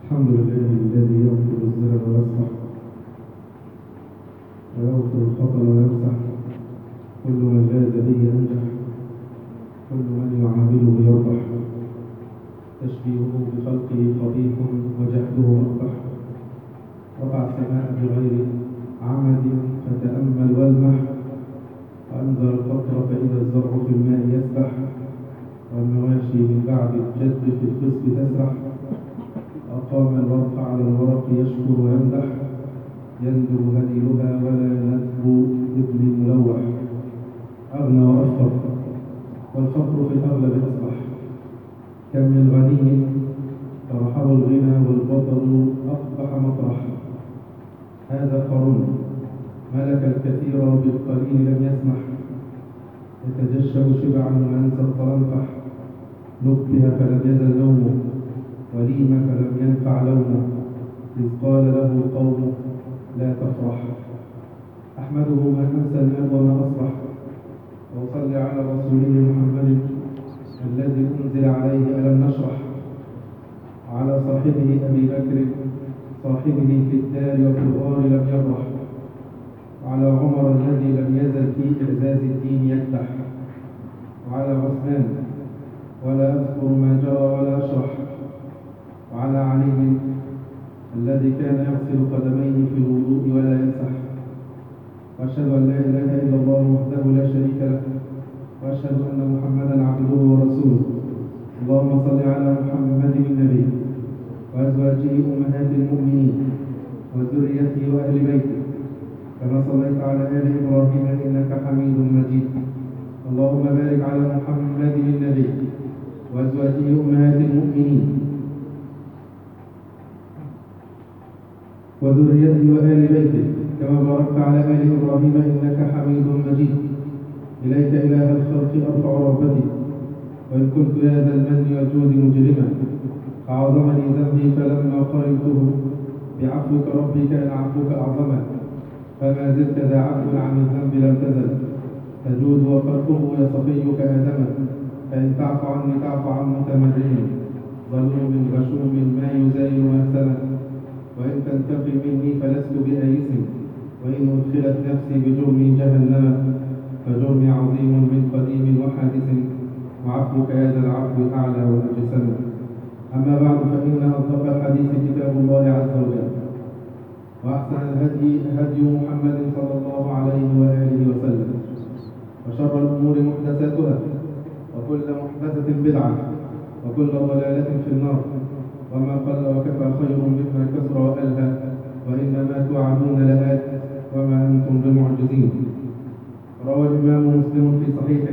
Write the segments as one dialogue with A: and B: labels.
A: الحمد لله الذي يغفر الذنب ويصفح ويغفر الخطأ ويمسح كل من لاذ به أنجح كل من يعامله يربح تشبيهه بخلقه قبيح وجهده أقبح رفع السماء بغير عمد فتأمل والمح وأنزل القطر فإذا الزرع في الماء يسبح والمواشي من بعد الجد في الخصب تسرح أقام الورق على الورق يشكر ويمدح يندر هديلها ولا ندب ابن ملوح أغنى وأفقر والفقر في الأغلب أصبح كم من غني فرحه الغنى والبطل أقبح مطرح هذا قارون ملك الكثير بالقليل لم يسمح يتجشم شبعا وينسى الطرنفح نبه فلم يزل نومه وليم فلم ينفع لومه إذ قال له القوم لا تفرح أحمده من أمسى الماء وما أصبح وأصلي على رسوله محمد الذي أنزل عليه ألم نشرح وعلى صاحبه أبي بكر صاحبه في الدار وفي الغار لم يبرح وعلى عمر الذي لم يزل في إعزاز الدين يكدح وعلى عثمان ولا أذكر ما جرى ولا أشرح وعلى علي الذي كان يغسل قدميه في الوضوء ولا يمسح وأشهد أن لا إله إلا الله وحده لا شريك له وأشهد أن محمدا عبده ورسوله اللهم صل على محمد النبي وأزواجه أمهات المؤمنين وذريته وأهل بيته كما صليت على آل إبراهيم إنك حميد مجيد اللهم بارك على محمد النبي وأزواجه أمهات المؤمنين وذريته وآل بيته كما باركت على آل إبراهيم إنك حميد مجيد إليك إله الخلق أرفع رغبتي وإن كنت يا ذا المن والجود مجرما فعظمني ذنبي فلما قرنته بعفوك ربي كان عفوك أعظما فما زلت ذا عفو عن الذنب لم تزل تجود وقد يا صفيك آدما فإن تعف عني تعف عن متمرد ظلوم غشوم ما يزايل ما سلم وإن تنتقم مني فلست بآيس وإن أدخلت نفسي بجرمي جهنم فجرمي عظيم من قديم وحادث وعفوك يا ذا العفو أعلى وأجسم أما بعد فإن أصدق الحديث كتاب الله عز وجل وأحسن الهدي هدي محمد صلى الله عليه وآله وسلم وشر الأمور محدثاتها وكل محدثة بدعة وكل ضلالة في النار وما قل وكفى خير مما كثر وألهى وإنما توعدون لآت وما أنتم بمعجزين روى الإمام مسلم في صحيحه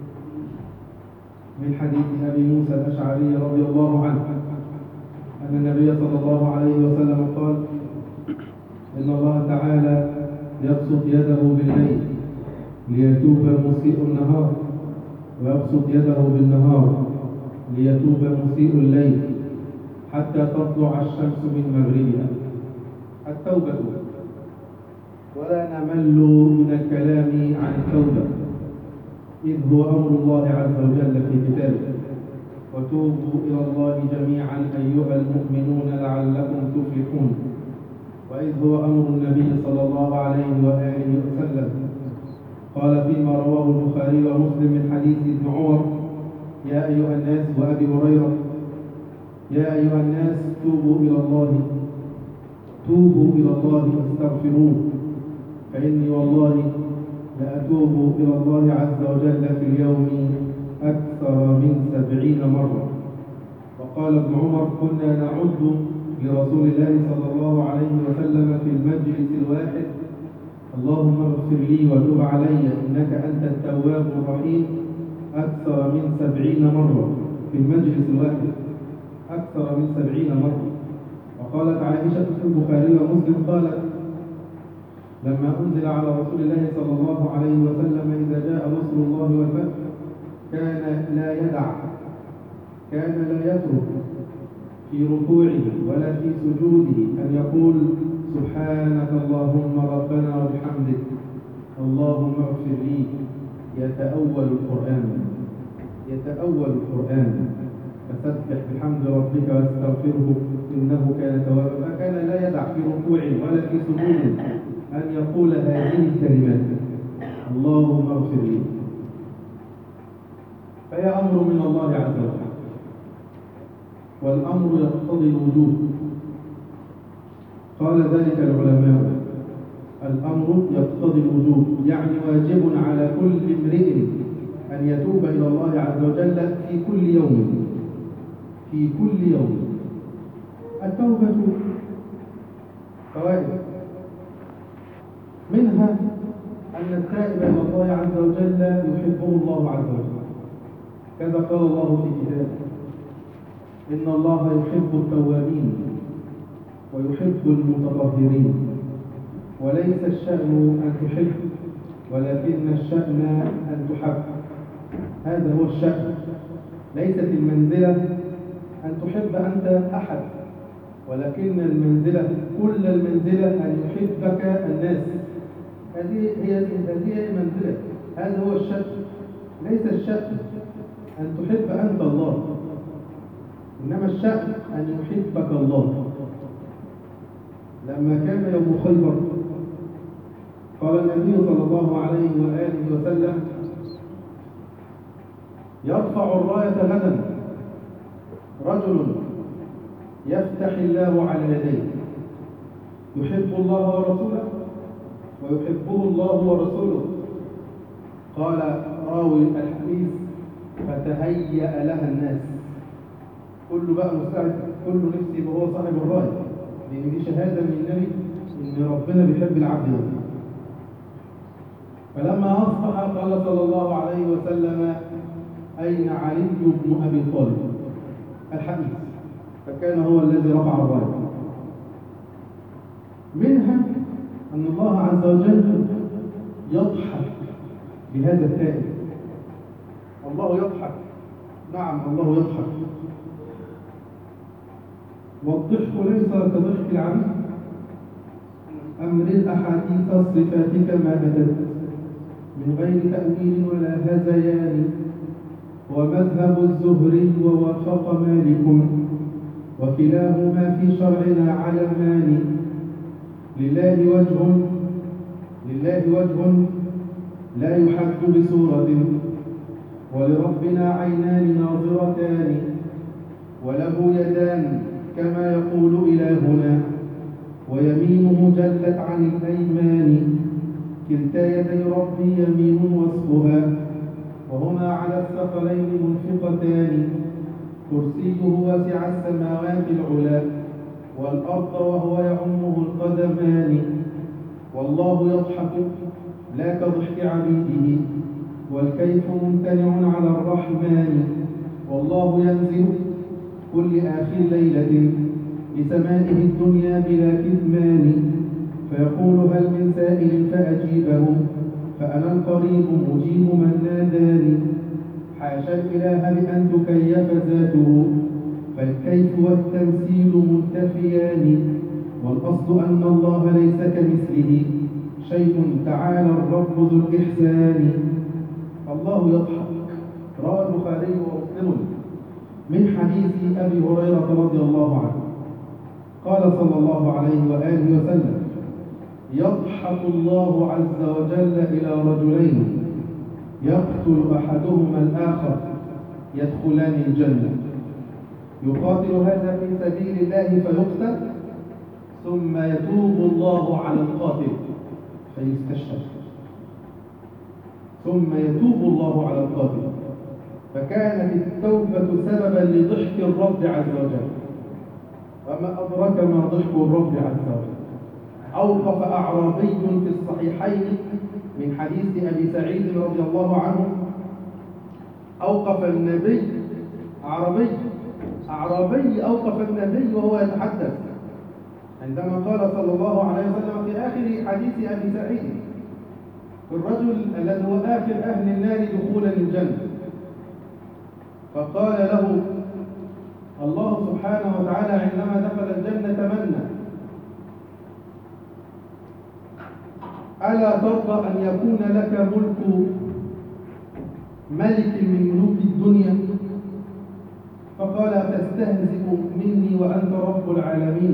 A: من حديث أبي موسى الأشعري رضي الله عنه أن النبي صلى الله عليه وسلم قال إن الله تعالى يبسط يده بالليل ليتوب مسيء النهار ويبسط يده بالنهار ليتوب مسيء الليل حتى تطلع الشمس من مغربها التوبة ولا نمل من الكلام عن التوبة إذ هو أمر الله عز وجل في كتابه وتوبوا إلى الله جميعا أيها المؤمنون لعلكم تفلحون وإذ هو أمر النبي صلى الله عليه وآله وسلم قال فيما رواه البخاري ومسلم من حديث ابن عمر يا أيها الناس وأبي هريرة يا أيها الناس توبوا إلى الله توبوا إلى الله واستغفروه فإني والله لأتوب إلى الله عز وجل في اليوم أكثر من سبعين مرة وقال ابن عمر كنا نعد لرسول الله صلى الله عليه وسلم في المجلس الواحد اللهم اغفر لي وتب علي إنك أنت التواب الرحيم أكثر من سبعين مرة في المجلس الواحد أكثر من سبعين مرة وقالت عائشة في البخاري ومسلم قالت لما أنزل على رسول الله صلى الله عليه وسلم إذا جاء نصر الله والفتح كان لا يدع كان لا يترك في ركوعه ولا في سجوده أن يقول سبحانك اللهم ربنا وبحمدك اللهم اغفر لي يتأول القرآن يتأول القرآن فسبح بحمد ربك واستغفره إنه كان توابا فكان لا يدع في ركوع ولا في سجود أن يقول هذه الكلمات اللهم اغفر لي فهي أمر من الله عز وجل والأمر يقتضي الوجوب قال ذلك العلماء الأمر يقتضي الوجوب يعني واجب على كل امرئ أن يتوب إلى الله عز وجل في كل يوم في كل يوم التوبة فوائد منها أن التائب إلى الله عز وجل يحبه الله عز وجل كذا قال الله في كتابه إن الله يحب التوابين ويحب المتطهرين وليس الشأن أن تحب ولكن الشأن أن تحب هذا هو الشأن ليست المنزلة أن تحب أنت أحد ولكن المنزلة كل المنزلة أن يحبك الناس هذه هي هذه هي المنزلة هذا هو الشأن ليس الشأن أن تحب أنت الله إنما الشأن أن يحبك الله لما كان يوم خيبر قال النبي صلى الله عليه وآله وسلم يرفع الراية غدا رجل يفتح الله على يديه يحب الله ورسوله ويحبه الله ورسوله قال راوي الحديث فتهيأ لها الناس كله بقى مستعد كله نفسي يبقى هو صاحب الراية لأن دي شهادة من النبي إن ربنا بيحب العبد ده فلما أصبح قال صلى الله عليه وسلم أين علي بن أبي طالب الحديث فكان هو الذي رفع الراية منها أن الله عز وجل يضحك بهذا التائب الله يضحك نعم الله يضحك والضحك ليس كضحك العبيد أمر الأحاديث الصفات كما أتت من غير تأويل ولا هذيان ومذهب الزهري ووافق مالك وكلاهما في شرعنا علمان لله وجه لله وجه لا يحد بصورة ولربنا عينان ناظرتان وله يدان كما يقول إلهنا ويمينه جلت عن الأيمان كلتا يدي ربي يمين وصفها وهما على الثقلين منفقتان كرسيه وسع السماوات العلا والأرض وهو يعمه القدمان والله يضحك لا كضحك عبيده والكيف ممتنع على الرحمن والله ينزل كل آخر ليلة لسمائه الدنيا بلا كتمان فيقول هل من سائل فأجيبه فأنا القريب مجيب من ناداني حاشا الإله بأن تكيف ذاته فالكيف والتمثيل منتفيان والأصل أن الله ليس كمثله شيء تعالى الرب ذو الإحسان الله يضحك روى البخاري ومسلم من حديث أبي هريرة رضي الله عنه قال صلى الله عليه وآله وسلم يضحك الله عز وجل إلى رجلين يقتل أحدهما الآخر يدخلان الجنة يقاتل هذا في سبيل الله فيقتل ثم يتوب الله على القاتل فيستشهد ثم يتوب الله على القاتل فكانت التوبة سببا لضحك الرب عز وجل وما أدرك ما ضحك الرب عز وجل أوقف أعرابي في الصحيحين من حديث أبي سعيد رضي الله عنه أوقف النبي أعرابي أعرابي أوقف النبي وهو يتحدث عندما قال صلى الله عليه وسلم في آخر حديث أبي سعيد الرجل الذي هو آخر أهل النار دخولا الجنة فقال له الله سبحانه وتعالى عندما دخل الجنة منى ألا ترضى أن يكون لك ملك ملك من ملوك الدنيا فقال أتستهزئ مني وأنت رب العالمين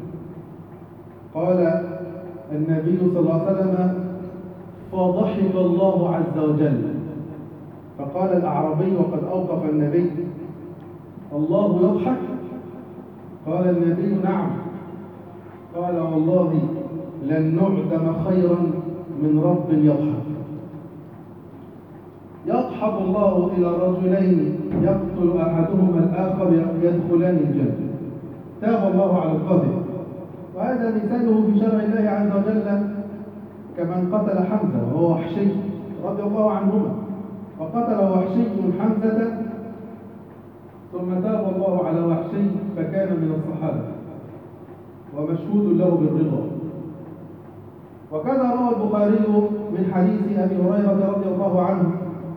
A: قال النبي صلى الله عليه وسلم فضحك الله عز وجل فقال الأعرابي وقد أوقف النبي الله يضحك قال النبي نعم قال والله لن نعدم خيرا من رب يضحك يضحك الله إلى رجلين يقتل أحدهما الآخر يدخلان الجنة تاب الله على القاضي وهذا مثاله في شرع الله عز وجل كمن قتل حمزة وهو وحشي رضي الله عنهما وقتل وحشي حمزة ثم تاب الله على وحشي فكان من الصحابة ومشهود له بالرضا وكذا روى البخاري من حديث أبي هريرة رضي الله عنه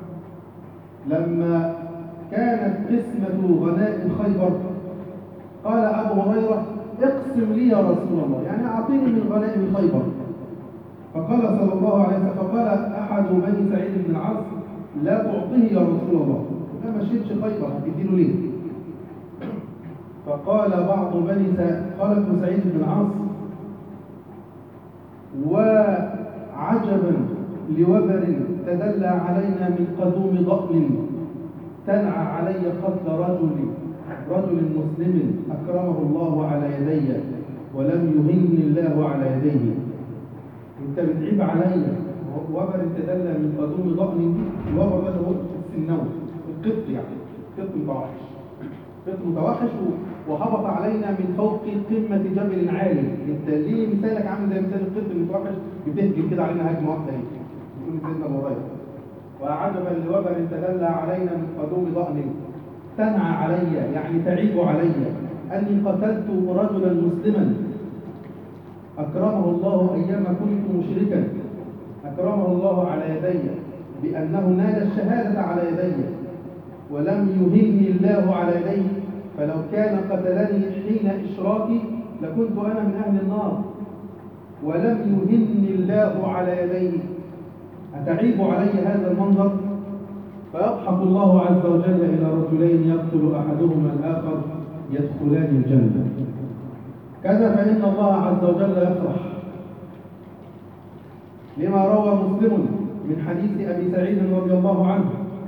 A: لما كانت قسمة غنائم خيبر قال أبو هريرة اقسم لي يا رسول الله يعني أعطيني من غنائم خيبر فقال صلى الله عليه وسلم فقال أحد بني سعيد بن العاص لا تعطيه يا رسول الله لا ما شيلش خيبر هتديله ليه فقال بعض بني سعيد قال ابن سعيد بن العاص وعجبا لوبر تدلى علينا من قدوم ضأن تنعى علي قتل رجل رجل مسلم أكرمه الله على يدي ولم يهن الله على يديه انت بتعيب عليا وبر تدلى من قدوم ضأن الوبر ده هو السنوي القط يعني قط متوحش قط متوحش وهبط علينا من فوق قمة جبل عالي انت ليه مثالك عامل زي مثال القط المتوحش بتهجم كده علينا هجمة واحدة اهي يقول سيدنا ابو هريره وعجبا لوبر تدلى علينا من قدوم ضأن تنعى علي يعني تعيب علي أني قتلت رجلا مسلما أكرمه الله أيام كنت مشركا أكرمه الله على يدي بأنه نال الشهادة على يدي ولم يهني الله على يدي فلو كان قتلني حين إشراكي لكنت أنا من أهل النار ولم يهني الله على يدي أتعيب علي هذا المنظر فيضحك الله عز وجل إلى رجلين يقتل أحدهما الآخر يدخلان الجنة كذا فإن الله عز وجل يفرح لما روى مسلم من حديث أبي سعيد رضي الله عنه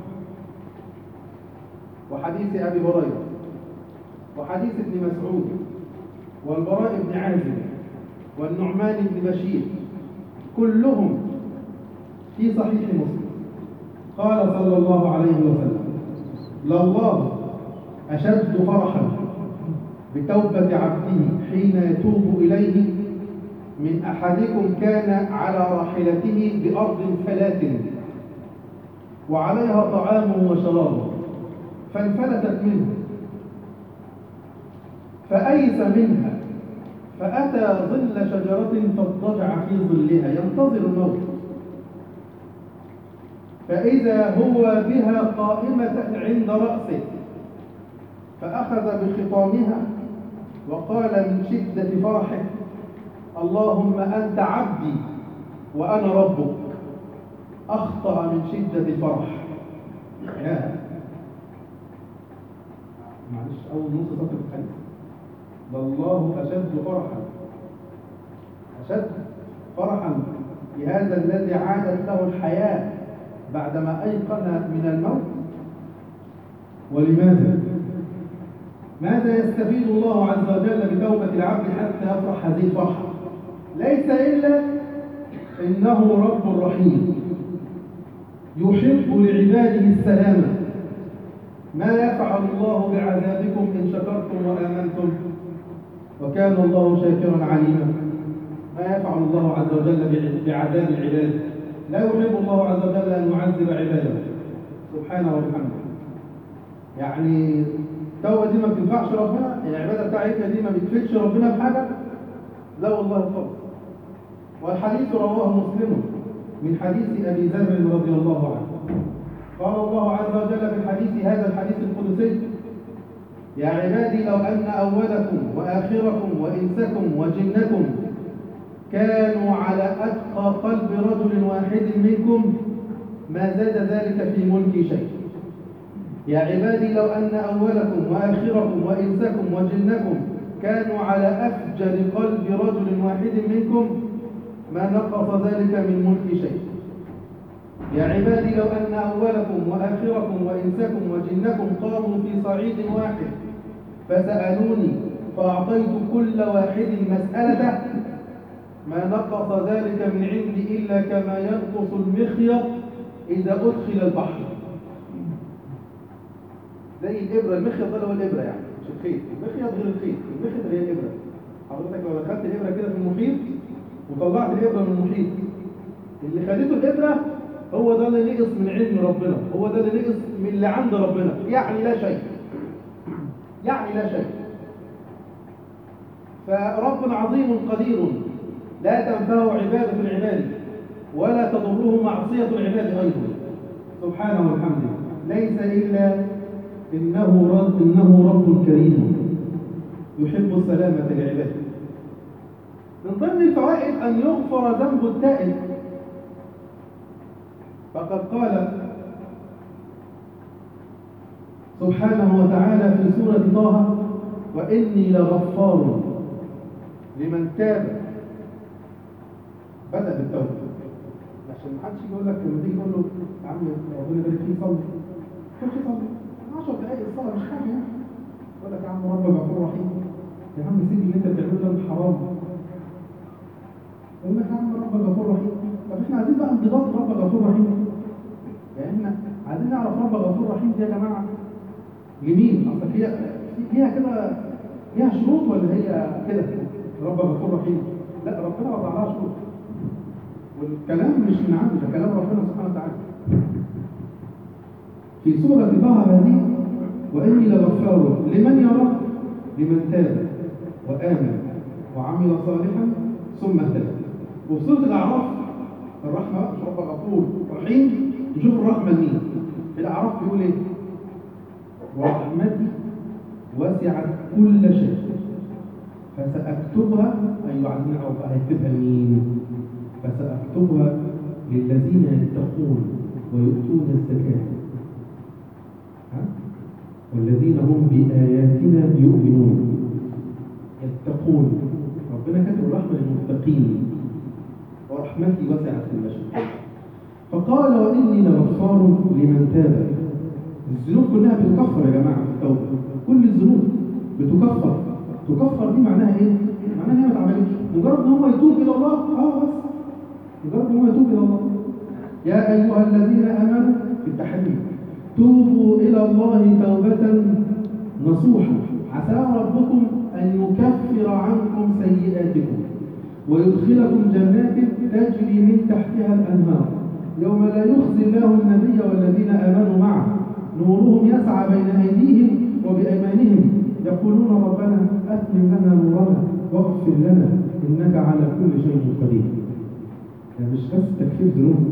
A: وحديث أبي هريرة وحديث ابن مسعود والبراء بن عازب والنعمان بن بشير كلهم في صحيح مسلم قال صلى الله عليه وسلم لله أشد فرحا بتوبة عبده حين يتوب إليه من أحدكم كان على راحلته بأرض فلات وعليها طعامه وشرابه فانفلتت منه فأيس منها فأتى ظل شجرة فاضطجع في ظلها ينتظر الموت فإذا هو بها قائمة عند رأسه فأخذ بخطامها وقال من شدة فرحه اللهم أنت عبدي وأنا ربك أخطأ من شدة الفرح يا معلش أول نص سطر الحديث لله أشد فرحا أشد فرحا بهذا الذي عادت له الحياة بعدما أيقن من الموت ولماذا؟ ماذا يستفيد الله عز وجل بتوبة العبد حتى يفرح هذه الفرحة؟ ليس إلا إنه رب رحيم يحب لعباده السلامة ما يفعل الله بعذابكم إن شكرتم وآمنتم وكان الله شاكرا عليما ما يفعل الله عز وجل بعذاب العباد لا يحب الله عز وجل أن يعذب عباده سبحانه وبحمده يعني التوبة دي ما بتنفعش ربنا العبادة بتاعتنا دي ما بتفيدش ربنا بحاجة لا والله خالص والحديث رواه مسلم من حديث أبي ذر رضي الله عنه قال الله عز وجل في الحديث هذا الحديث القدسي يا عبادي لو أن أولكم وآخركم وإنسكم وجنكم كانوا على أتقى قلب رجل واحد منكم ما زاد ذلك في ملكي شيء يا عبادي لو أن أولكم وآخركم وإنسكم وجنكم كانوا على أفجر قلب رجل واحد منكم ما نقص ذلك من ملك شيء يا عبادي لو أن أولكم وآخركم وإنسكم وجنكم قاموا في صعيد واحد فسألوني فأعطيت كل واحد مسألته ما نقص ذلك من عندي إلا كما ينقص المخيط إذا أدخل البحر زي الإبرة المخيط ده هو الإبرة يعني مش الخيط المخيط غير الخيط المخيط هي الإبرة حضرتك لو دخلت الإبرة كده في المحيط وطلعت الإبرة من المحيط اللي خدته الإبرة هو ده اللي نقص من علم ربنا هو ده اللي نقص من اللي عند ربنا يعني لا شيء يعني لا شيء فرب عظيم قدير لا تنفعه عبادة العباد ولا تضره معصية العباد أيضا سبحانه وبحمده ليس إلا إنه رب إنه رب كريم يحب السلامة لعباده من ضمن الفوائد أن يغفر ذنب التائب فقد قال سبحانه وتعالى في سورة طه وإني لغفار لمن تاب بدأ بالتوبة عشان ما حدش يقول لك لما تيجي تقول له يا عم ربنا يبارك فيك صلي خش صلي 10 دقايق الصلاة مش حاجة يعني يقول لك يا عم ربنا غفور رحيم يا عم سيب اللي انت بتعمله ده حرام يقول لك يا عم ربنا غفور رحيم طب احنا عايزين بقى انضباط رب غفور رحيم يعني احنا عايزين نعرف رب غفور رحيم دي يا جماعه لمين اصل هي فيها كده ليها شروط ولا هي كده رب غفور رحيم لا ربنا وضع لها شروط والكلام مش من عنده ده كلام ربنا سبحانه وتعالى في سورة طه هذه وإني لغفار لمن يرى لمن تاب وآمن وعمل صالحا ثم اهتدى وفي سورة الأعراف الرحمة مش رب غفور رحيم نشوف الرحمة لمين في الأعراف بيقول إيه ورحمتي وسعت كل شيء فسأكتبها أي عايزين نعرف هيكتبها لمين فسأكتبها للذين يتقون ويؤتون الزكاة ها؟ والذين هم بآياتنا يؤمنون يتقون ربنا كتب الرحمة للمتقين ورحمتي وسعت كل شيء فقال وإني لغفار لمن تاب الذنوب كلها بتكفر يا جماعة في التوبة كل الذنوب بتكفر تكفر دي معناها ايه؟ معناها ان هي ما اتعملتش مجرد ان هو يتوب الى الله اه بس مجرد ان هو يتوب الى الله يا ايها الذين امنوا في التحريم توبوا الى الله توبة نصوحا عسى ربكم ان يكفر عنكم سيئاتكم ويدخلكم جنات تجري من تحتها الانهار يوم لا يخزي الله النبي والذين امنوا معه نورهم يسعى بين ايديهم وبايمانهم يقولون ربنا أتمم لنا نورنا واغفر لنا إنك على كل شيء قدير ده مش بس تكفير ذنوب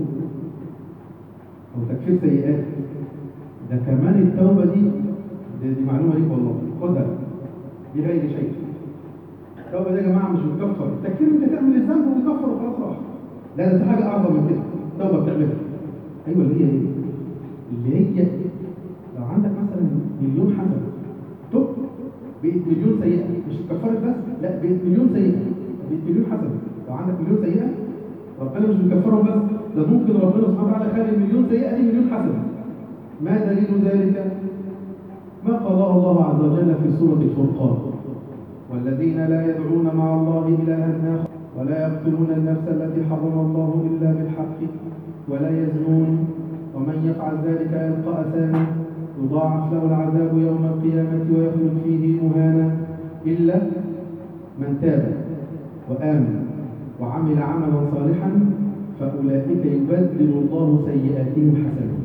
A: أو تكفير سيئات ده كمان التوبة دي دي, دي معلومة ليك والله خدها دي غير شيء التوبة دي يا جماعة مش بتكفر التكفير انت تعمل الذنب وتكفر وخلاص راح لا ده في حاجة أعظم من كده التوبة بتعملها أيوة اللي هي إيه؟ اللي هي لو عندك مثلا مليون حسنة تب بقت مليون سيئة مش اتكفرت بس لا بقت مليون سيئة بقت مليون حسنة لو عندك مليون سيئة ربنا مش بيكفرهم بس ده ممكن ربنا سبحانه وتعالى يخلي المليون سيئة دي مليون حسنة ما دليل ذلك؟ ما قضاه الله عز وجل في سورة الفرقان والذين لا يدعون مع الله إلها آخر ولا يقتلون النفس التي حرم الله إلا بالحق ولا يزنون ومن يفعل ذلك يلقى أثاما يضاعف له العذاب يوم القيامة ويخلد فيه مهانا إلا من تاب وآمن وعمل عملا صالحا فأولئك يبدل الله سيئاتهم حسنات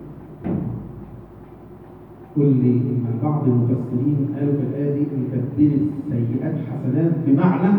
A: قل لي من بعض المفسرين قالوا في الآية دي يبدل السيئات حسنات بمعنى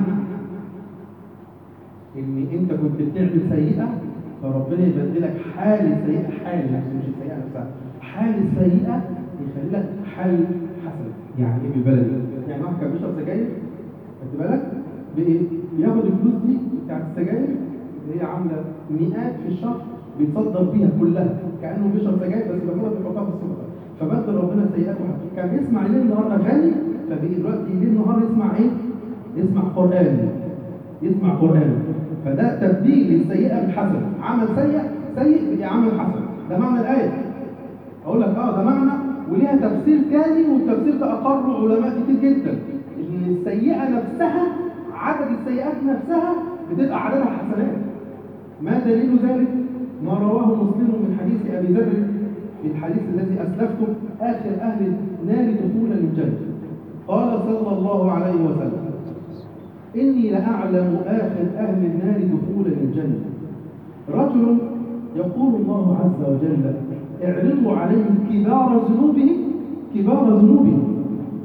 A: إن أنت كنت بتعمل سيئة فربنا يبدلك حال السيئة حال نفسه مش السيئة نفسها حال السيئة يخلي لك حال حسن يعني ايه بالبلدي يعني واحد كان بيشرب سجاير خدت بالك بايه بياخد الفلوس دي بتاعت السجاير اللي هي عامله مئات في الشهر بيتصدر بيها كلها كانه بيشرب سجاير بس بياخدها بيحطها في السفره فبدل ربنا سيئاته حسنات كان يسمع ليل نهار اغاني فبقي دلوقتي ليل نهار يسمع ايه؟ يسمع قران يسمع قران فده تبديل للسيئه بالحسنه عمل سيء سيء بقي عمل حسن ده معنى الايه اقول لك اه ده معنى وليها تفسير تاني والتفسير ده اقره علماء كتير جدا ان السيئه نفسها عدد السيئات نفسها بتبقى عددها حسنات ما دليل ذلك ما رواه مسلم من حديث ابي ذر في الحديث الذي اسلفته اخر اهل النار دخولا للجنه قال صلى الله عليه وسلم اني لاعلم اخر اهل النار دخولا للجنه رجل يقول الله عز وجل اعرضوا عليهم كبار ذنوبهم كبار ذنوبهم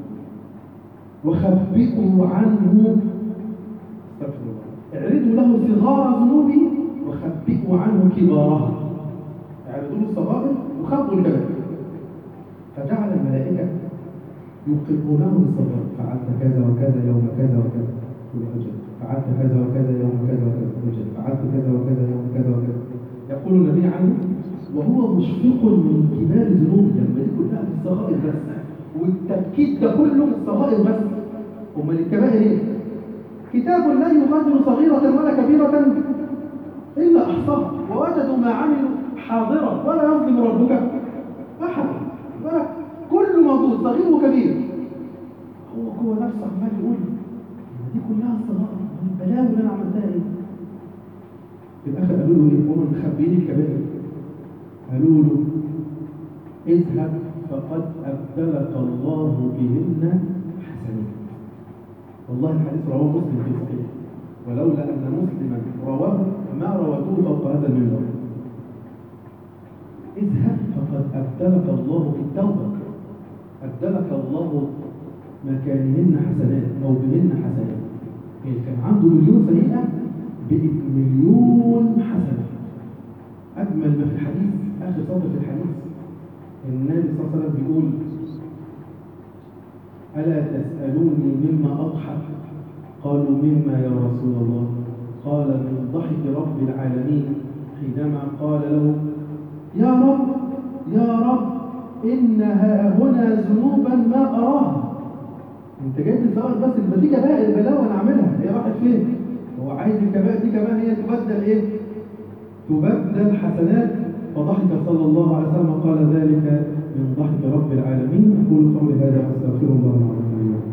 A: وخبئوا عنه استغفر الله اعرضوا له صغار ذنوبه وخبئوا عنه كبارها اعرضوا له الصغائر وخبوا الكبائر فجعل الملائكه يوقفونه بالصغائر فعلت كذا وكذا يوم كذا وكذا تدخل الجنه فعلت كذا وكذا يوم كذا وكذا تدخل الجنه فعلت كذا وكذا يوم كذا وكذا يقول النبي عنه وهو مشفق من كبار ذنوبه لما دي كلها في الصغائر بس والتبكيت ده كله في الصغائر بس امال الكبائر ايه؟ كتاب لا يغادر صغيرة ولا كبيرة إلا أحصاها ووجدوا ما عملوا حاضرا ولا يظلم ربك أحد ولا كل موجود صغير وكبير هو جوه نفسه عمال يقول دي كلها الصغائر البلاوي اللي أنا عملتها إيه؟ في الآخر قالوا له إيه؟ هم مخبيين الكبائر قالوا له اذهب فقد أبدلك الله بهن حسنات والله الحديث رواه مسلم في صحيح ولولا أن مسلما رواه ما روته فوق هذا المنبر اذهب فقد أبدلك الله بالتوبة أبدلك الله مكانهن حسنات أو بهن حسنات يعني كان عنده مليون سيئة بقت مليون حسنة أجمل ما في الحديث آخر سطر في الحديث النبي صلى الله عليه وسلم بيقول ألا تسألوني مما أضحك قالوا مما يا رسول الله قال من ضحك رب العالمين حينما قال له يا رب يا رب إنها هنا ذنوبا ما أراها انت جايب الزوال بس ده في كبائر بلاوي انا اعملها هي راحت فين هو عايز الكبائر دي كمان هي تبدل ايه تبدل حسنات فضحك صلى الله عليه وسلم قال ذلك من ضحك رب العالمين أقول قولي هذا وأستغفر الله العظيم لي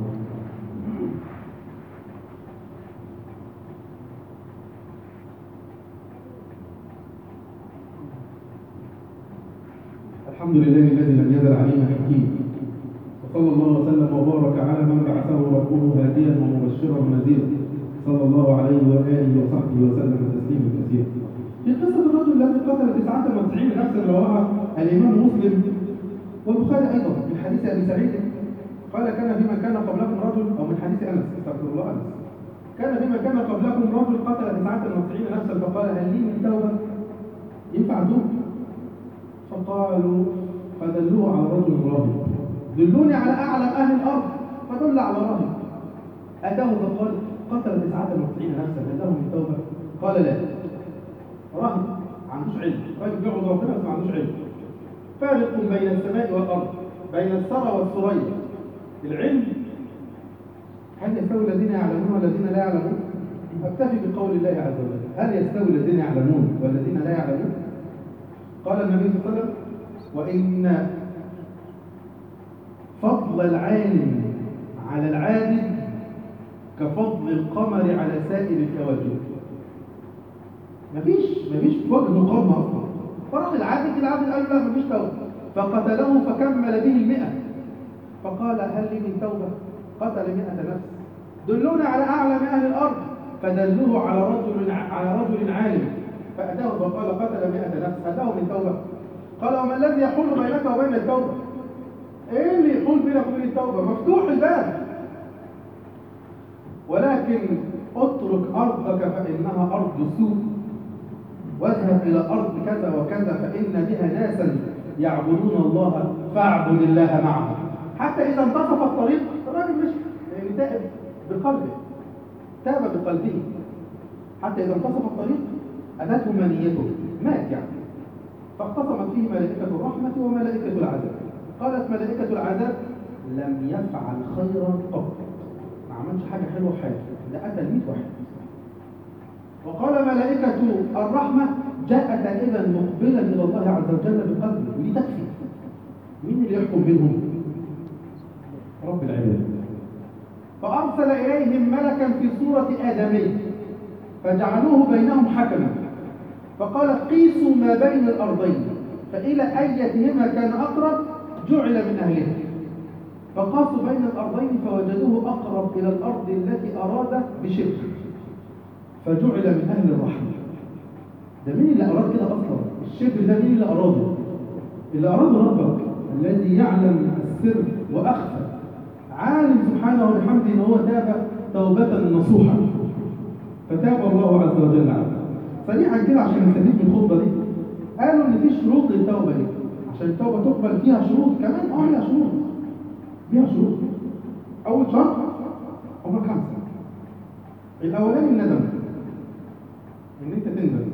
A: الحمد لله الذي لم يزل علينا حكيم وصلى الله وسلم وبارك على من بعثه ربه هاديا ومبشرا ونذيرا صلى الله عليه وآله وصحبه وسلم تسليما كثيرا في قصة الرجل الذي قتل 99 نفسا رواها الإمام مسلم والبخاري أيضا من حديث أبي سعيد قال كان فيما كان قبلكم رجل أو من حديث أنس استغفر الله أنس كان فيما كان قبلكم رجل قتل 99 نفسا فقال هل لي من توبة ينفع توب فقالوا فدلوه على رجل راهب دلوني على أعلم أهل الأرض فدل على راهب أتاه فقال قتل 99 نفسا هل له من توبة قال لا راهب ما عندوش علم راجل بيعبد ربنا بس ما عندوش علم فارق بين السماء والأرض بين الثرى والثريا العلم هل يستوي الذين يعلمون والذين لا يعلمون أكتفي بقول الله عز وجل هل يستوي الذين يعلمون والذين لا يعلمون قال النبي صلى الله عليه وسلم وإن فضل العالم على العابد كفضل القمر على سائر الكواكب مفيش مفيش وجه مقارنة أصلا فراح العابد العابد قال له لا مفيش توبة فقتله فكمل به المئة فقال هل لي من توبة قتل مئة نفس دلونا على أعلم أهل الأرض فدلوه على رجل على رجل عالم فأتاه فقال قتل مئة نفس هل له من توبة قال وما الذي يحول بينك وبين التوبة ايه اللي يحول بينك وبين التوبة مفتوح الباب ولكن اترك أرضك فإنها أرض سوء واذهب إلى أرض كذا وكذا فإن بها ناسا يعبدون الله فاعبد الله معهم حتى إذا انتصف الطريق الراجل مشي يعني تائب بقلبه تاب بقلبه حتى إذا انتصف الطريق أتته منيته مات يعني فاختصمت فيه ملائكة الرحمة وملائكة العذاب
B: قالت ملائكة العذاب لم يفعل خيرا قط ما عملش حاجة حلوة في حياته ده قتل 100 واحد وقال ملائكة الرحمة جاء تائبا مقبلا إلى الله عز وجل بقلبه ودي تكفي مين اللي يحكم بينهم؟ رب العباد فأرسل إليهم ملكا في صورة آدمي فجعلوه بينهم حكما فقال قيسوا ما بين الأرضين فإلى أيتهما كان أقرب جعل من أهلها فقاسوا بين الأرضين فوجدوه أقرب إلى الأرض التي أراد بشبه فجعل من أهل الرحمة ده مين اللي أراد كده أصلا الشبه ده مين اللي أراده اللي أراده ربك الذي يعلم السر وأخفى عالم سبحانه وبحمده ان هو تاب توبة نصوحة فتاب الله عز وجل عنه سريعا كده عشان نستفيد من الخطبة دي قالوا ان في شروط للتوبة دي عشان التوبة تقبل فيها شروط كمان اه ليها شروط ليها شروط اول شرط هم خمسة الاولاني الندم ان انت تندم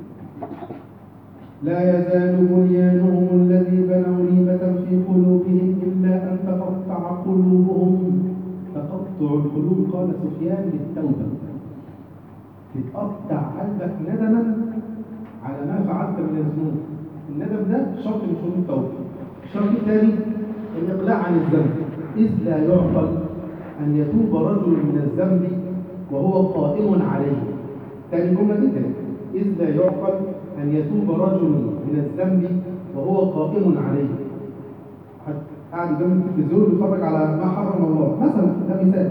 B: لا يزال بنيانهم الذي بنوا ريبة في قلوبهم إلا أن تقطع قلوبهم تقطع القلوب قال سفيان للتوبة تتقطع قلبك ندما على ما فعلت من الذنوب الندم ده شرط من شروط التوبة الشرط الثاني الإقلاع عن الذنب إذ لا يعقل أن يتوب رجل من الذنب وهو قائم عليه ثاني جملة جدا إذ لا يعقل أن يتوب رجل من الذنب وهو قائم عليه حد قاعد قدام التلفزيون بيتفرج على ما حرم الله مثلا ده مثال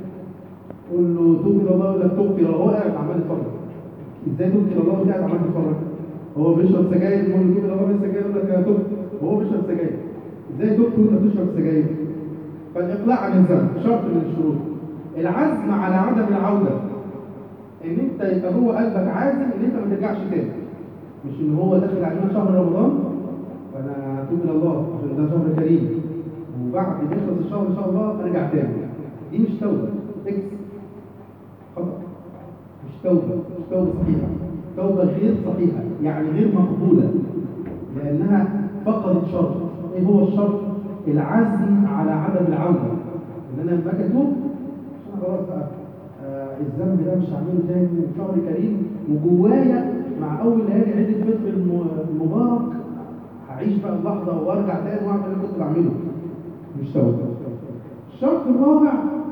B: قول له توب الى الله ولا توب الى الله هو قاعد عمال يتفرج ازاي توب الى الله وقاعد عمال يتفرج هو بيشرب سجاير يقول له توب الى الله من السجاير يقول لك يا توب وهو بيشرب سجاير ازاي توب وانت بتشرب سجاير فالاقلاع عن الذنب شرط من الشروط العزم على عدم العوده ان انت يبقى جوه قلبك عازم ان انت ما ترجعش تاني مش ان هو داخل علينا شهر رمضان فانا اتوب الى الله عشان ده شهر كريم وبعد ما يخلص الشهر ان شاء الله ارجع تاني دي مش توبه اكس خطا مش توبه مش توبه صحيحه توبه غير صحيحه يعني غير مقبوله لانها فقدت شرط ايه هو الشرط العزم على عدم العوده ان انا لما اجي اتوب عشان خلاص بقى آه الذنب ده مش هعمله تاني وشهر كريم وجوايا مع اول ليالي عيد الفطر المبارك هعيش بقى اللحظه وارجع تاني واعمل اللي كنت بعمله مش توبه الشرط الرابع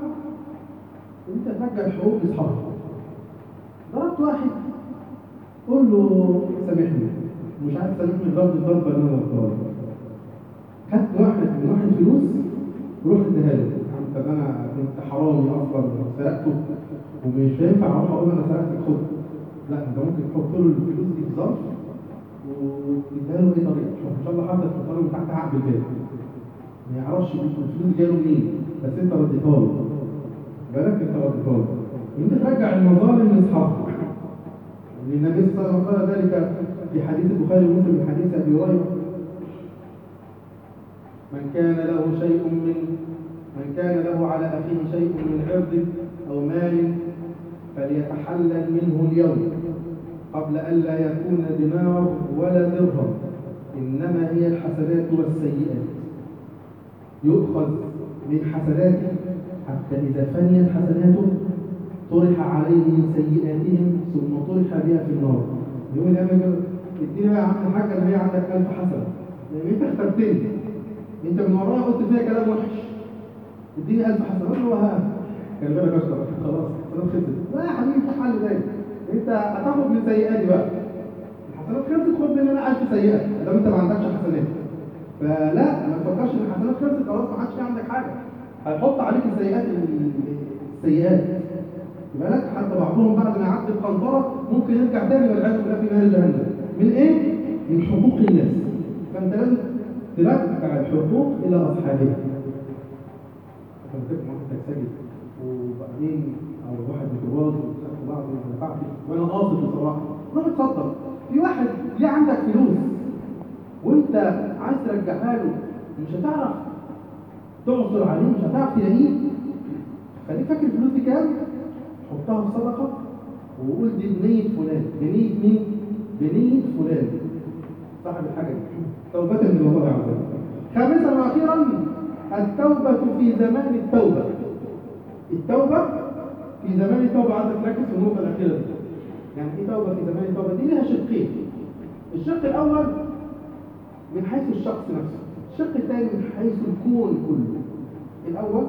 B: انت ترجع الحقوق لاصحابك ضربت واحد قول له سامحني مش عارف سامحني ضرب الضربه اللي انا ضربتها خدت واحد من واحد فلوس ورحت اديها له طب انا كنت حرامي اصلا سرقته ومش هينفع اروح اقول انا سرقتك خد لا انت ممكن تحط له الفلوس دي في ظرف وتديها له ايه طريقه شوف ان شاء الله حاطط في من تحت عقد البيت ما يعرفش الفلوس جايه له منين بس انت رديتها له بالك انت رديتها له انت ترجع المظالم لاصحابك النبي صلى الله عليه وسلم قال ذلك في حديث البخاري ومسلم من حديث ابي هريره من كان له شيء من من كان له على اخيه شيء من عرض او مال فليتحلل منه اليوم قبل ألا يكون دماغ ولا درهم إنما هي الحسنات والسيئات يؤخذ من حسناته حتى إذا فنيت حسناته طرح عليه من سيئاتهم ثم طرح بها في النار يوم الأيام يقول اديني بقى يا عم الحاج أنا هي عندك ألف حسنة يعني أنت اخترتني أنت من ورايا قلت فيها كلام وحش اديني ألف حسنة قول له ها خلي بالك اشرب خلاص خلاص خلصت لا يا حبيبي في حل تاني انت هتاخد من سيئاتي بقى الحسنات خلصت خد مني انا 1000 سيئه ادام انت ما عندكش حسنات فلا ما تفكرش ان الحسنات خلصت خلاص ما عادش في عندك حاجه هيحط عليك السيئات السيئات يبقى لك حتى بعضهم بعد ما يعدي القنطره ممكن يرجع تاني والعياذ بالله في نار جهنم من ايه؟ من حقوق الناس فانت لازم ترجع الحقوق الى اصحابها فانت ممكن تسجد وبعدين او واحد بتواضع وتاخد بعض من نفعتي وانا قاصد بصراحه روح اتفضل في واحد ليه عندك فلوس وانت عايز ترجعها له مش هتعرف تعصر عليه مش هتعرف تلاقيه خليك فاكر الفلوس دي كام حطها في صدقه وقول دي بنيه فلان بنيه مين؟ بنيه فلان صاحب الحاجه دي توبه من الله عز وجل خامسا واخيرا التوبه في زمان التوبه التوبه في زمان التوبه عايزك تركز في النقطه الاخيره دي يعني ايه توبه في زمان التوبه دي لها شقين الشق الاول من حيث الشخص نفسه الشق الثاني من حيث الكون كله الاول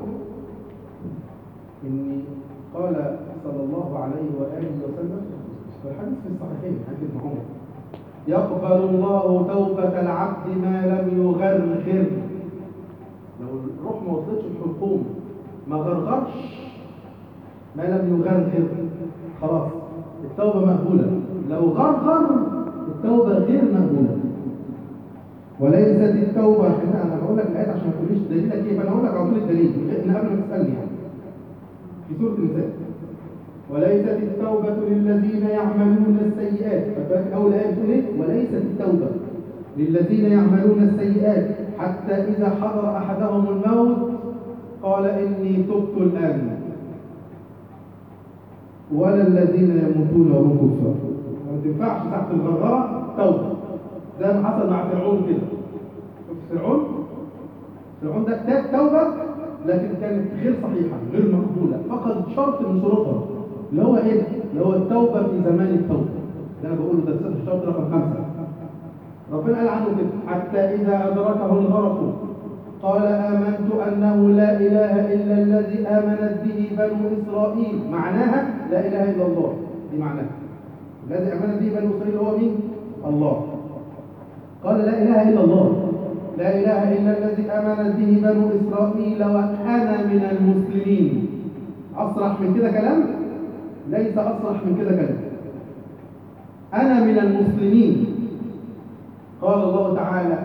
B: إني قال صلى الله عليه وآله وسلم والحديث في الصحيحين حديث ابن عمر يقبل الله توبة العبد ما لم يغرغر لو الروح ما وصلتش الحلقوم ما غرغرش ما لم يغرغر خلاص التوبة مقبولة لو غرغر التوبة غير مقبولة وليست التوبة انا بقول لك الآيات عشان ما تقوليش دليلك ايه فانا هقول لك على طول الدليل من قبل ما تسألني يعني في سورة النساء وليست التوبة للذين يعملون السيئات فبالك أول آية بتقول إيه؟ وليست التوبة للذين يعملون السيئات حتى إذا حضر أحدهم الموت قال إني تبت الآن ولا الذين يموتون وهم كفار ما تنفعش تحت الغرغرة توبة زي ما حصل مع فرعون كده شفت فرعون فرعون ده تاب توبة لكن كانت غير صحيحة غير مقبولة فقد شرط من شروطها اللي هو ايه؟ اللي هو التوبة في زمان التوبة اللي انا بقوله ده الشرط رقم خمسة ربنا قال عنه كده حتى إذا أدركه الغرق قال آمنت أنه لا إله إلا الذي آمنت به بنو إسرائيل معناها لا إله إلا الله دي معناها الذي آمنت به بنو إسرائيل هو مين؟ الله قال لا إله إلا الله لا إله إلا الذي آمنت به بنو إسرائيل وأنا من المسلمين أصرح من كده كلام؟ ليس أصرح من كده كلام أنا من المسلمين قال الله تعالى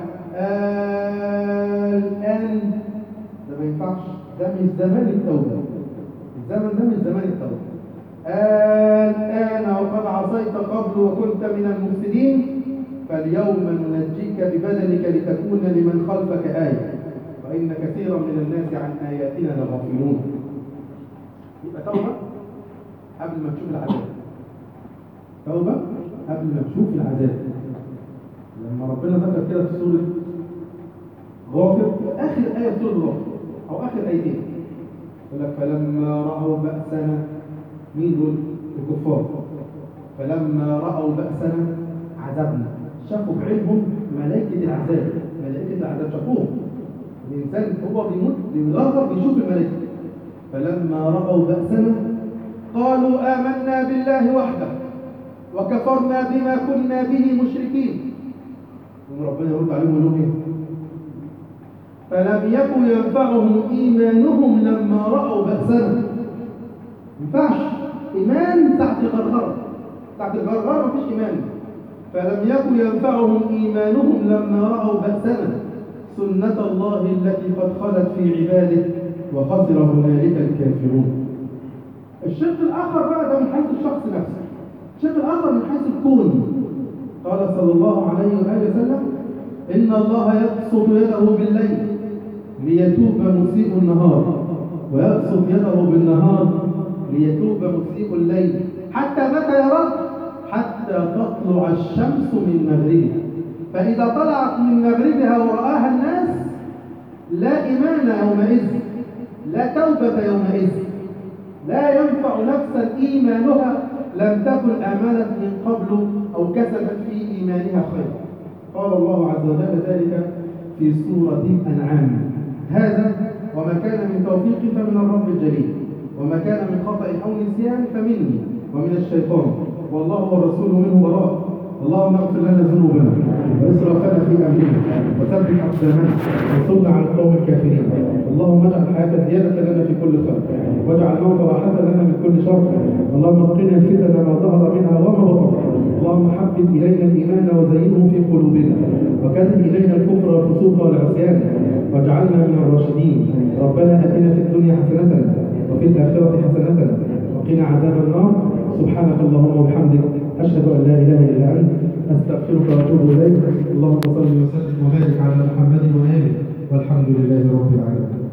B: الآن ده ما ينفعش ده مش زمان التوبة الزمن ده مش زمان التوبة الآن وقد عصيت قبل وكنت من المفسدين فاليوم ننجيك ببدنك لتكون لمن خلفك آية وإن كثيرا من الناس عن آياتنا لغافلون يبقى توبة قبل ما تشوف العذاب توبة قبل ما تشوف العذاب لما ربنا ذكر كده في سورة غافر آخر آية في سورة غافر أو آخر آيتين يقول لك فلما رأوا بأسنا مين دول؟ الكفار فلما رأوا بأسنا عذبنا شافوا بعينهم ملائكة العذاب ملائكة العذاب شافوهم الإنسان هو بيموت بيغرغر بيشوف الملائكة فلما رأوا بأسنا قالوا آمنا بالله وحده وكفرنا بما كنا به مشركين وربنا يرد عليهم ويقول ايه فلم يكن ينفعهم إيمانهم لما رأوا بأسنا ما ينفعش إيمان تحت الغرغرة تحت الغرغرة مفيش إيمان فلم يكن ينفعهم إيمانهم لما رأوا بأسنا سنة الله التي قد خلت في عباده وخسر هنالك الكافرون الشق الآخر بقى ده من حيث الشخص نفسه الشق الآخر من حيث الكون قال صلى الله عليه وآله وسلم إن الله يبسط يده بالليل ليتوب مسيء النهار ويبسط يده بالنهار ليتوب مسيء الليل حتى متى يا رب حتى تطلع الشمس من مغربها فإذا طلعت من مغربها ورآها الناس لا إيمان يومئذ لا توبة يومئذ لا ينفع نفسا إيمانها لم تكن آمنت من قبل أو كسبت في إيمانها خيرا قال الله عز وجل ذلك في سورة الأنعام هذا وما كان من توفيق فمن الرب الجليل وما كان من خطأ أو نسيان فمني ومن الشيطان والله والرسول منه براء اللهم اغفر لنا ذنوبنا واسرافنا في امرنا وثبت اقدامنا وانصرنا على القوم الكافرين اللهم اجعل الحياه زياده لنا في كل خير واجعل الموت راحه لنا من كل شر اللهم قنا الفتن ما ظهر منها وما بطن اللهم حبب الينا الايمان وزينه في قلوبنا وكره الينا الكفر والفسوق والعصيان واجعلنا من الراشدين ربنا اتنا في الدنيا حسنه وفي الاخره حسنه وقنا عذاب النار سبحانك اللهم وبحمدك أشهد أن لا إله إلا أنت أستغفرك وأتوب إليك اللهم صل وسلم وبارك على محمد وآله والحمد لله رب العالمين